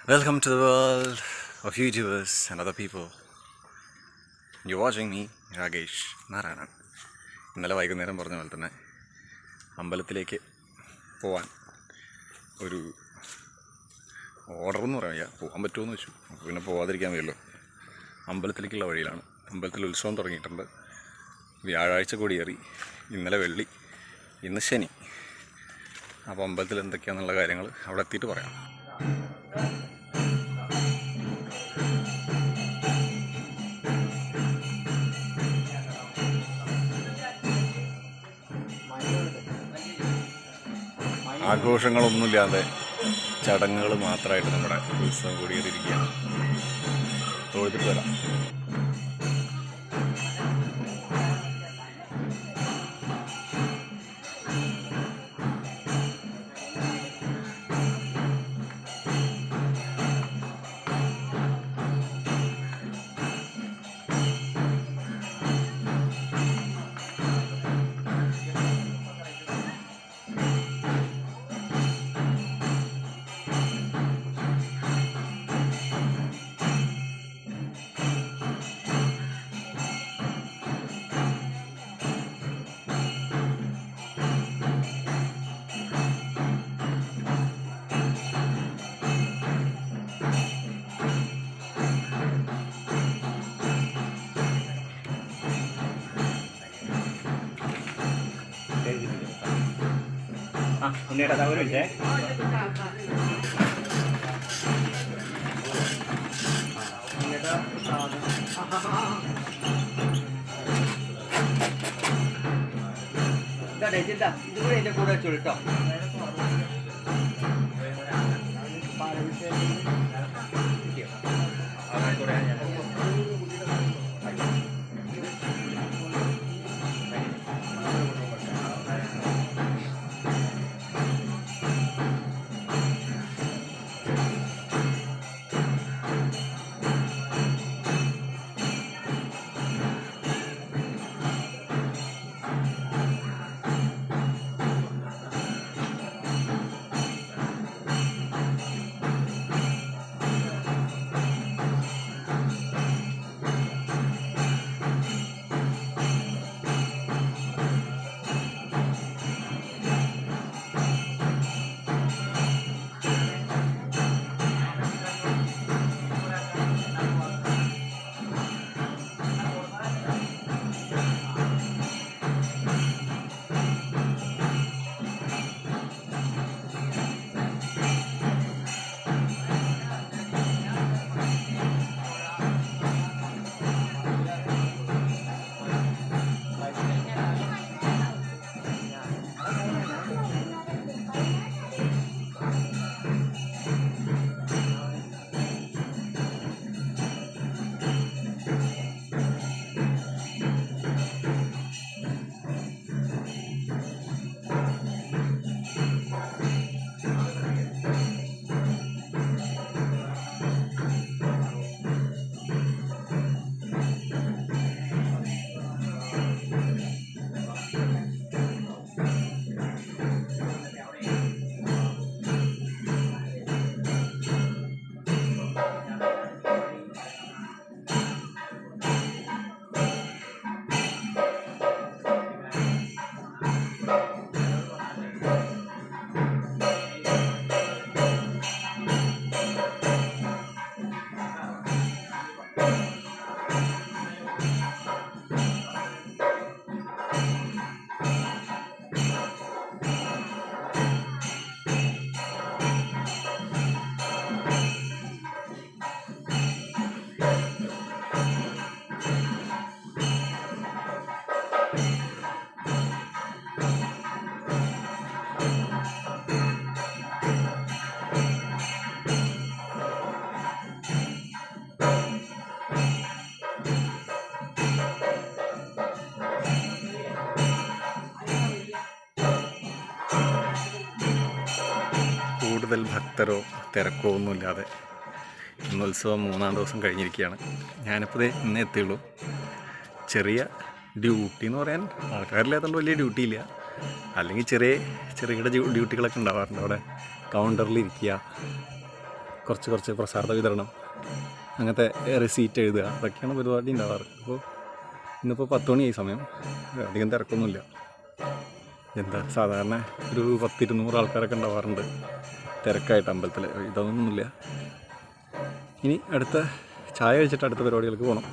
Welcome to the world of YouTubers and other people. You're watching me, Rakesh Narayanan ഇന്നലെ വൈകുന്നേരം പറഞ്ഞ പോലെ തന്നെ അമ്പലത്തിലേക്ക് പോവാൻ ഒരു ഓർഡർ എന്ന് പറയാൻ വയ്യ പോകാൻ പറ്റുമോ എന്ന് വെച്ചു അപ്പോൾ പിന്നെ പോവാതിരിക്കാൻ വയ്യല്ലോ അമ്പലത്തിലേക്കുള്ള വഴിയിലാണ് അമ്പലത്തിൽ ഉത്സവം തുടങ്ങിയിട്ടുണ്ട് വ്യാഴാഴ്ച കൊടിയേറി ഇന്നലെ വെള്ളി ഇന്ന് ശനി അപ്പോൾ അമ്പലത്തിൽ എന്തൊക്കെയാണെന്നുള്ള കാര്യങ്ങൾ അവിടെ എത്തിയിട്ട് പറയാം ആഘോഷങ്ങളൊന്നുമില്ലാതെ ചടങ്ങുകൾ മാത്രമായിട്ട് നമ്മുടെ ഉത്സവം കൂടിയിരിക്കുകയാണ് തൊഴുതിട്ട് വരാം ആ ഉണ്ണിയുടെ ഒരു മിനിറ്റേ ഇതാ ഇതാ ഇത് കൂടെ എൻ്റെ കൂടെ വെച്ചോളൂ കേട്ടോ കൂടുതൽ ഭക്തരോ തിരക്കോ ഒന്നുമില്ലാതെ ഇന്ന് ഉത്സവം മൂന്നാം ദിവസം കഴിഞ്ഞിരിക്കുകയാണ് ഞാനിപ്പോൾ ദേ ഇന്നേ എത്തിയുള്ളൂ ചെറിയ ഡ്യൂട്ടി എന്ന് പറയാൻ ആൾക്കാരില്ലാത്തതുകൊണ്ട് വലിയ ഡ്യൂട്ടി ഇല്ല അല്ലെങ്കിൽ ചെറിയ ചെറുകിട ഡ്യൂ- ഡ്യൂട്ടികളൊക്കെ ഉണ്ടാവാറുണ്ട് അവിടെ കൗണ്ടറിൽ ഇരിക്കുക കുറച്ച് കുറച്ച് പ്രസാദ വിതരണം അങ്ങനത്തെ റിസീറ്റ് എഴുതുക അതൊക്കെയാണ് പരിപാടി ഉണ്ടാവാറ് അപ്പോൾ ഇന്നിപ്പോൾ പത്ത് മണിയായി സമയം അധികം തിരക്കൊന്നുമില്ല എന്താ സാധാരണ ഒരു പത്തിരുന്നൂറ് ആൾക്കാരൊക്കെ ഉണ്ടാവാറുണ്ട് തിരക്കായിട്ട് അമ്പലത്തിൽ ഇതൊന്നുമില്ല ഇനി അടുത്ത ചായ കഴിച്ചിട്ട് അടുത്ത പരിപാടികൾക്ക് പോകണം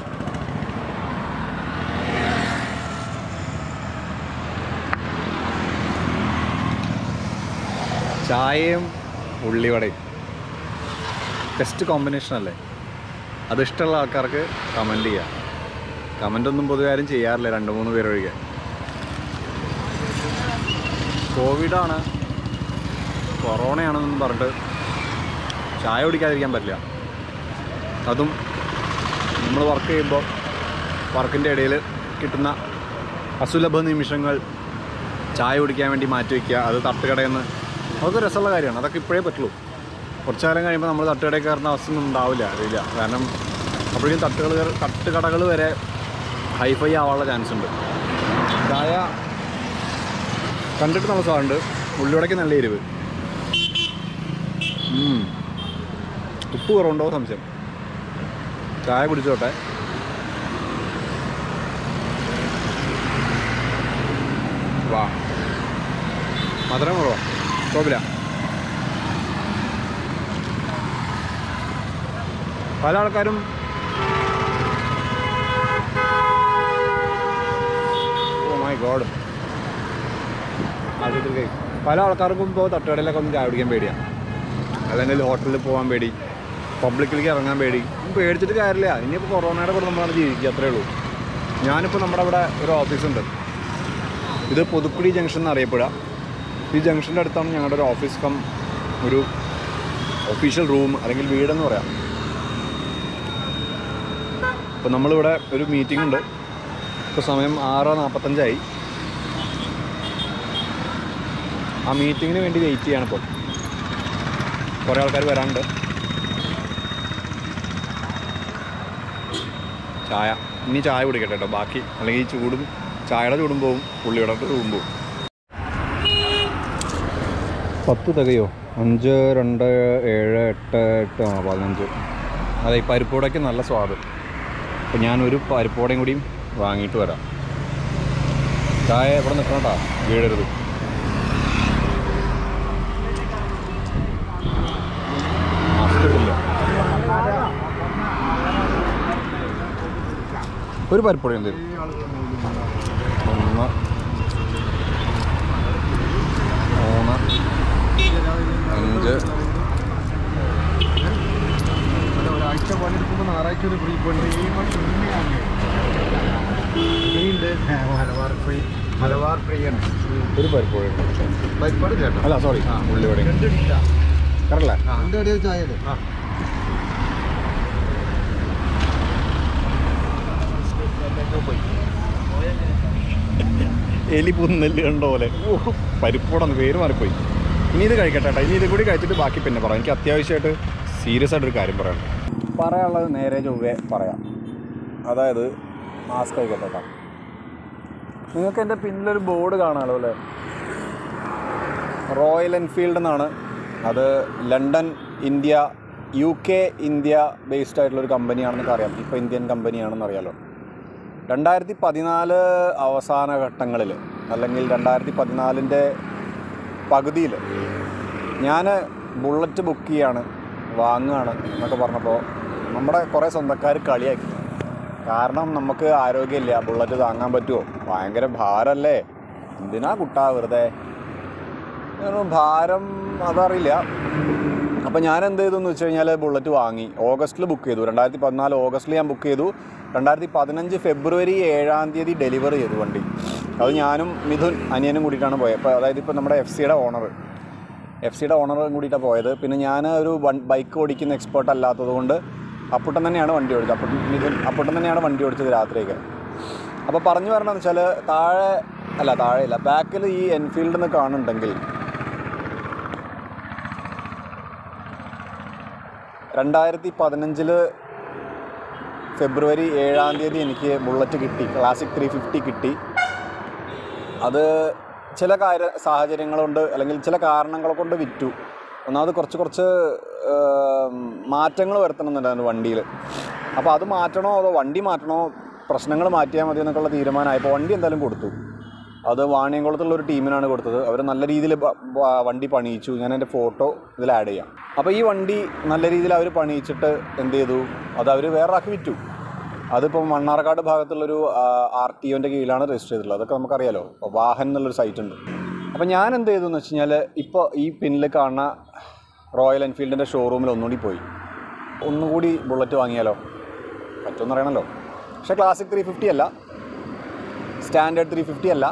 ചായയും ഉള്ളിവടയും ബെസ്റ്റ് കോമ്പിനേഷൻ അല്ലേ അത് ഇഷ്ടമുള്ള ആൾക്കാർക്ക് കമൻറ്റ് ചെയ്യാം കമൻ്റ് ഒന്നും പൊതുവെ ആരും ചെയ്യാറില്ല രണ്ട് മൂന്ന് പേരൊഴികെ കോവിഡാണ് കൊറോണയാണെന്നും പറഞ്ഞിട്ട് ചായ കുടിക്കാതിരിക്കാൻ പറ്റില്ല അതും നമ്മൾ വർക്ക് ചെയ്യുമ്പോൾ വർക്കിൻ്റെ ഇടയിൽ കിട്ടുന്ന അസുലഭ നിമിഷങ്ങൾ ചായ കുടിക്കാൻ വേണ്ടി മാറ്റി വയ്ക്കുക അത് തട്ടുകടയിൽ നിന്ന് അതൊക്കെ രസമുള്ള കാര്യമാണ് അതൊക്കെ ഇപ്പോഴേ പറ്റുള്ളൂ കുറച്ച് കാലം കഴിയുമ്പോൾ നമ്മൾ തട്ടുകടയിൽ കയറുന്ന അവസ്ഥ ഒന്നും ഉണ്ടാവില്ല അറിയില്ല കാരണം അപ്പോഴേക്കും തട്ടുകൾ തട്ടുകടകൾ വരെ ഹൈഫൈ ആവാനുള്ള ചാൻസ് ഉണ്ട് ചായ കണ്ടിട്ട് നല്ല സ്വാദുണ്ട് ഉള്ളിവടയ്ക്ക് നല്ല എരിവ് ഉം. ഉപ്പ് കുറവുണ്ടോ സംശയം ചായ കുടിച്ചോട്ടെ വാ മധുരം കുറവാ കുഴപ്പമില്ല പല ആൾക്കാരും ഓ മൈ ഗോഡ് ആദ്യത്തിൽ കൈ പല ആൾക്കാർക്കും ഇപ്പോൾ തട്ടുകടയിലൊക്കെ ഒന്ന് ചായ കുടിക്കാൻ പേടിയാണ് അല്ലെങ്കിൽ ഹോട്ടലിൽ പോകാൻ പേടി പബ്ലിക്കിലേക്ക് ഇറങ്ങാൻ പേടി ഒന്നും പേടിച്ചിട്ട് കാര്യമില്ല ഇനിയിപ്പോൾ കൊറോണയുടെ കൂടെ നമ്മളാണ് ജീവിക്കുക അത്രേ ഉള്ളൂ ഞാനിപ്പോൾ നമ്മുടെ ഇവിടെ ഒരു ഓഫീസുണ്ട് ഇത് പുതുക്കുടി ജംഗ്ഷൻ എന്നറിയപ്പെടുക ഈ ജംഗ്ഷൻ്റെ അടുത്താണ് ഞങ്ങളുടെ ഒരു ഓഫീസ് കം ഒരു ഒഫീഷ്യൽ റൂം അല്ലെങ്കിൽ വീടെന്ന് പറയാം അപ്പോൾ നമ്മളിവിടെ ഒരു മീറ്റിംഗ് ഉണ്ട് ഇപ്പോൾ സമയം ആറ് നാൽപ്പത്തഞ്ചായി ആ മീറ്റിങ്ങിന് വേണ്ടി വെയിറ്റ് ചെയ്യാണ് ഇപ്പോൾ കുറേ ആൾക്കാർ വരാനുണ്ട് ചായ ഇനി ചായ കുടിക്കട്ടെ കേട്ടോ ബാക്കി അല്ലെങ്കിൽ ഈ ചൂടും ചായയുടെ ചൂടും പോവും പുള്ളിയുടെ ചൂടും പോവും പത്ത് തികയോ അഞ്ച് രണ്ട് ഏഴ് എട്ട് എട്ട് ആ പതിനഞ്ച് അതെ ഈ പരിപ്പോടയ്ക്ക് നല്ല സ്വാദ് അപ്പോൾ ഞാനൊരു പരിപ്പോടയും കൂടിയും വാങ്ങിയിട്ട് വരാം ചായ ഇവിടെ നിൽക്കണോട്ടാ വീഴരുത് മാസ്ക് ഇടില്ല ഒരു പരിപ്പൊടി എന്ത് ഒന്ന് മൂന്ന് അഞ്ച് ഒരാഴ്ച പണിയെടുക്കുമ്പോൾ ഞായറാഴ്ച ഒരു ഫ്രീ പണി ഫ്രീ ഉണ്ട് മലബാർ ഫ്രീ മലബാർ ഫ്രീ ആണ് ഒരു പരിപ്പൊടി ഭയപ്പാട് ചേട്ടാ അല്ല സോറി ഉള്ളിവടയും രണ്ട് അടിയില്ല കറല്ലേ രണ്ട് അടിയിൽ ചായ ആ എലി പുന്നല് കണ്ട പോലെ ഓ പരിപ്പോടാന്ന് പേര് മാറിപ്പോയി ഇനി ഇത് കഴിക്കട്ടെ കേട്ടോ ഇനി ഇത് കൂടി കഴിച്ചിട്ട് ബാക്കി പിന്നെ പറയാം എനിക്ക് അത്യാവശ്യമായിട്ട് സീരിയസ് ആയിട്ടൊരു കാര്യം പറയണം പറയാനുള്ളത് നേരെ ചൊവ്വേ പറയാം അതായത് മാസ്ക് കഴിക്കട്ടെ കേട്ടോ നിങ്ങൾക്ക് എൻ്റെ പിന്നിലൊരു ബോർഡ് കാണാമല്ലോ അല്ലേ റോയൽ എൻഫീൽഡ് എന്നാണ് അത് London India U K India based ആയിട്ടുള്ളൊരു കമ്പനിയാണെന്നൊക്കെ അറിയാം ഇപ്പോൾ ഇന്ത്യൻ കമ്പനിയാണെന്ന് അറിയാലോ രണ്ടായിരത്തി പതിനാല് അവസാന ഘട്ടങ്ങളിൽ അല്ലെങ്കിൽ രണ്ടായിരത്തി പതിനാലിൻ്റെ പകുതിയിൽ ഞാൻ ബുള്ളറ്റ് ബുക്ക് ചെയ്യാണ് വാങ്ങുകയാണ് എന്നൊക്കെ പറഞ്ഞപ്പോൾ നമ്മുടെ കുറേ സ്വന്തക്കാർ കളിയാക്കി കാരണം നമുക്ക് ആരോഗ്യമില്ല ബുള്ളറ്റ് താങ്ങാൻ പറ്റുമോ ഭയങ്കര ഭാരമല്ലേ എന്തിനാ കുട്ടാ വെറുതെ ഞാൻ പറഞ്ഞു, ഭാരം അതറിയില്ല അപ്പോൾ ഞാൻ എന്ത് ചെയ്തു എന്ന് വെച്ച് കഴിഞ്ഞാൽ ബുള്ളറ്റ് വാങ്ങി ഓഗസ്റ്റിൽ ബുക്ക് ചെയ്തു രണ്ടായിരത്തി പതിനാല് ഓഗസ്റ്റിൽ ഞാൻ ബുക്ക് ചെയ്തു രണ്ടായിരത്തി പതിനഞ്ച് ഫെബ്രുവരി ഏഴാം തീയതി ഡെലിവറി ചെയ്തു വണ്ടി അത് ഞാനും മിഥുൻ അനിയനും കൂടിയിട്ടാണ് പോയത് അപ്പോൾ അതായത് ഇപ്പോൾ നമ്മുടെ എഫ് സിയുടെ ഓണർ എഫ് സിയുടെ ഓണറും കൂടിയിട്ടാണ് പോയത് പിന്നെ ഞാൻ ഒരു വൺ ബൈക്ക് ഓടിക്കുന്ന എക്സ്പേർട്ട് അല്ലാത്തത് കൊണ്ട് അപ്പുട്ടൻ തന്നെയാണ് വണ്ടി ഓടിച്ചത് അപ്പുട്ടൻ മിഥുൻ അപ്പുട്ടൻ തന്നെയാണ് വണ്ടി ഓടിച്ചത് രാത്രിയൊക്കെ അപ്പോൾ പറഞ്ഞു വരണമെന്ന് വെച്ചാൽ താഴെ അല്ല താഴെയില്ല ബാക്കിൽ ഈ എൻഫീൽഡിൽ നിന്ന് കാണുന്നുണ്ടെങ്കിൽ രണ്ടായിരത്തി പതിനഞ്ചില് ഫെബ്രുവരി ഏഴാം തീയതി എനിക്ക് ബുള്ളറ്റ് കിട്ടി ക്ലാസിക് ത്രീ ഫിഫ്റ്റി കിട്ടി അത് ചില കാര്യ സാഹചര്യങ്ങൾ കൊണ്ട് അല്ലെങ്കിൽ ചില കാരണങ്ങൾ കൊണ്ട് വിറ്റു ഒന്നാമത് കുറച്ച് കുറച്ച് മാറ്റങ്ങൾ വരുത്തണമെന്നുണ്ടായിരുന്നു വണ്ടിയിൽ അപ്പോൾ അത് മാറ്റണോ അതോ വണ്ടി മാറ്റണോ പ്രശ്നങ്ങൾ മാറ്റിയാൽ മതി എന്നൊക്കെയുള്ള തീരുമാനമായപ്പോൾ വണ്ടി എന്തായാലും കൊടുത്തു അത് വാണിയംകുളത്തുള്ള ഒരു ടീമിനാണ് കൊടുത്തത് അവർ നല്ല രീതിയിൽ വണ്ടി പണിയിച്ചു ഞാൻ എൻ്റെ ഫോട്ടോ ഇതിൽ ആഡ് ചെയ്യാം അപ്പോൾ ഈ വണ്ടി നല്ല രീതിയിൽ അവർ പണിയിച്ചിട്ട് എന്ത് ചെയ്തു അത് അവർ വേറെ ആക്കി വിറ്റു അതിപ്പോൾ മണ്ണാർക്കാട് ഭാഗത്തുള്ളൊരു ആർ ടി ഒൻ്റെ കീഴിലാണ് രജിസ്റ്റർ ചെയ്തിട്ടുള്ളത് അതൊക്കെ നമുക്കറിയാലോ വാഹൻ എന്നുള്ളൊരു സൈറ്റ് ഉണ്ട് അപ്പോൾ ഞാൻ എന്ത് ചെയ്തു എന്ന് വെച്ച് കഴിഞ്ഞാൽ ഇപ്പോൾ ഈ പിന്നിൽ കാണുന്ന റോയൽ എൻഫീൽഡിൻ്റെ ഷോറൂമിൽ ഒന്നുകൂടി പോയി ഒന്നുകൂടി ബുള്ളറ്റ് വാങ്ങിയാലോ പറ്റുമെന്ന് അറിയണമല്ലോ പക്ഷേ ക്ലാസിക് ത്രീ ഫിഫ്റ്റി അല്ല സ്റ്റാൻഡേർഡ് ത്രീ ഫിഫ്റ്റി അല്ല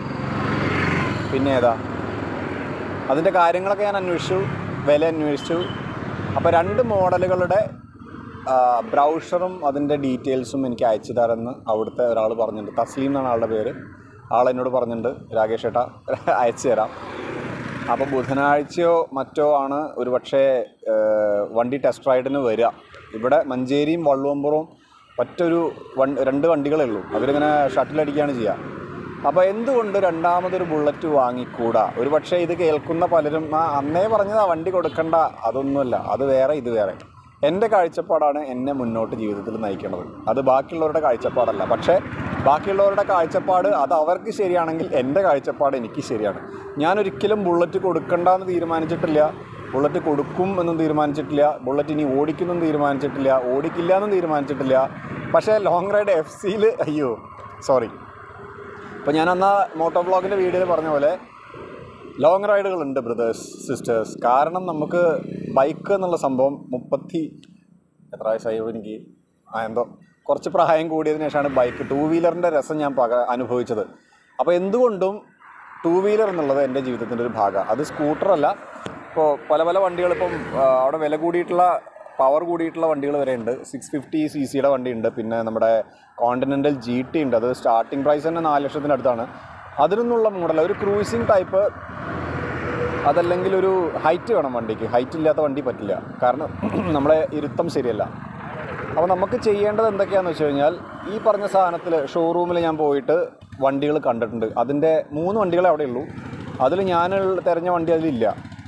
പിന്നെ ഏതാ അതിൻ്റെ കാര്യങ്ങളൊക്കെ ഞാൻ അന്വേഷിച്ചു വില അന്വേഷിച്ചു അപ്പോൾ രണ്ട് മോഡലുകളുടെ ബ്രൗഷറും അതിൻ്റെ ഡീറ്റെയിൽസും എനിക്ക് അയച്ചു തരാമെന്ന് അവിടുത്തെ ഒരാൾ പറഞ്ഞിട്ടുണ്ട് തസ്ലീം എന്നാണ് ആളുടെ പേര് ആൾ എന്നോട് പറഞ്ഞിട്ടുണ്ട് രാകേഷ് ഏട്ടാ അയച്ചു തരാം അപ്പോൾ ബുധനാഴ്ചയോ മറ്റോ ആണ് ഒരു പക്ഷേ വണ്ടി ടെസ്റ്റ് റൈഡിന് വരിക ഇവിടെ മഞ്ചേരിയും വള്ളുവമ്പുറവും ഒറ്റൊരു വൺ രണ്ട് വണ്ടികളേ ഉള്ളൂ അവരിങ്ങനെ ഷട്ടിലടിക്കുകയാണ് ചെയ്യുക അപ്പോൾ എന്തുകൊണ്ട് രണ്ടാമതൊരു ബുള്ളറ്റ് വാങ്ങിക്കൂടാ ഒരു പക്ഷേ ഇത് കേൾക്കുന്ന പലരും ആ അന്നേ പറഞ്ഞതാ വണ്ടി കൊടുക്കണ്ട അതൊന്നുമല്ല അത് വേറെ ഇത് വേറെ എൻ്റെ കാഴ്ചപ്പാടാണ് എന്നെ മുന്നോട്ട് ജീവിതത്തിൽ നയിക്കുന്നത് അത് ബാക്കിയുള്ളവരുടെ കാഴ്ചപ്പാടല്ല പക്ഷേ ബാക്കിയുള്ളവരുടെ കാഴ്ചപ്പാട് അത് അവർക്ക് ശരിയാണെങ്കിൽ എൻ്റെ കാഴ്ചപ്പാട് എനിക്ക് ശരിയാണ് ഞാൻ ഒരിക്കലും ബുള്ളറ്റ് കൊടുക്കണ്ടെന്ന് തീരുമാനിച്ചിട്ടില്ല ബുള്ളറ്റ് കൊടുക്കും എന്നും തീരുമാനിച്ചിട്ടില്ല ബുള്ളറ്റ് ഇനി ഓടിക്കുമെന്നും തീരുമാനിച്ചിട്ടില്ല ഓടിക്കില്ല എന്നും തീരുമാനിച്ചിട്ടില്ല പക്ഷേ ലോങ് റൈഡ് എഫ് സിയിൽ അയ്യോ സോറി അപ്പോൾ ഞാൻ അന്ന് മോട്ടോ വ്ളോഗിൻ്റെ വീഡിയോയിൽ പറഞ്ഞ പോലെ ലോങ് റൈഡുകളുണ്ട് ബ്രദേഴ്സ് സിസ്റ്റേഴ്സ് കാരണം നമുക്ക് ബൈക്ക് എന്നുള്ള സംഭവം മുപ്പത്തി എത്ര വയസ്സായി എനിക്ക് ആ എന്തോ കുറച്ച് പ്രായം കൂടിയതിനു ശേഷമാണ് ബൈക്ക് ടൂ വീലറിൻ്റെ രസം ഞാൻ പക അനുഭവിച്ചത് അപ്പോൾ എന്തുകൊണ്ടും ടൂ വീലർ എന്നുള്ളത് എൻ്റെ ജീവിതത്തിൻ്റെ ഒരു ഭാഗമാണ് അത് സ്കൂട്ടറല്ല ഇപ്പോൾ പല പല വണ്ടികൾ ഇപ്പം ആ, അവിടെ വില കൂടിയിട്ടുള്ള പവർ കൂടിയിട്ടുള്ള വണ്ടികൾ വരെ ഉണ്ട് സിക്സ് ഫിഫ്റ്റി സി സിയുടെ വണ്ടിയുണ്ട് പിന്നെ നമ്മുടെ കോണ്ടിനെൻ്റൽ ജി ടി ഉണ്ട് അത് സ്റ്റാർട്ടിംഗ് പ്രൈസ് തന്നെ നാല് ലക്ഷത്തിനടുത്താണ് അതിനൊന്നുള്ള മോഡൽ ഒരു ക്രൂസിങ് ടൈപ്പ് അതല്ലെങ്കിൽ ഒരു ഹൈറ്റ് വേണം വണ്ടിക്ക് ഹൈറ്റ് ഇല്ലാത്ത വണ്ടി പറ്റില്ല കാരണം നമ്മളെ ഇരുത്തം ശരിയല്ല അപ്പോൾ നമുക്ക് ചെയ്യേണ്ടത് എന്തൊക്കെയാണെന്ന് വെച്ച് കഴിഞ്ഞാൽ ഈ പറഞ്ഞ സാധനത്തിൽ ഷോറൂമിൽ ഞാൻ പോയിട്ട് വണ്ടികൾ കണ്ടിട്ടുണ്ട് അതിൻ്റെ മൂന്ന് വണ്ടികളെ അവിടെ ഉള്ളൂ അതിൽ ഞാൻ തിരഞ്ഞ വണ്ടി അതിലില്ല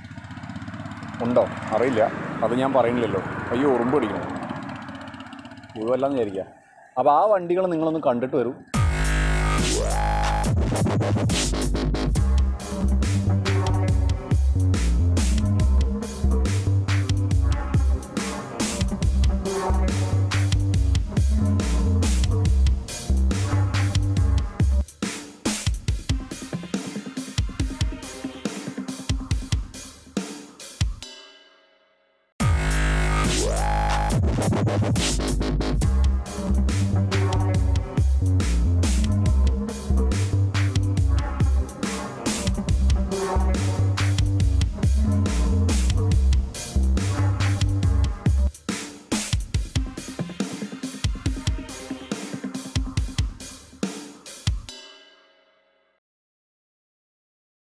ഉണ്ടോ അറിയില്ല അത് ഞാൻ പറയുന്നില്ലല്ലോ അയ്യോ ഉറുമ്പ് പിടിക്കണം മുഴുവല്ലാന്ന് വിചാരിക്കുക അപ്പോൾ ആ വണ്ടികൾ നിങ്ങളൊന്ന് കണ്ടിട്ട് വരൂ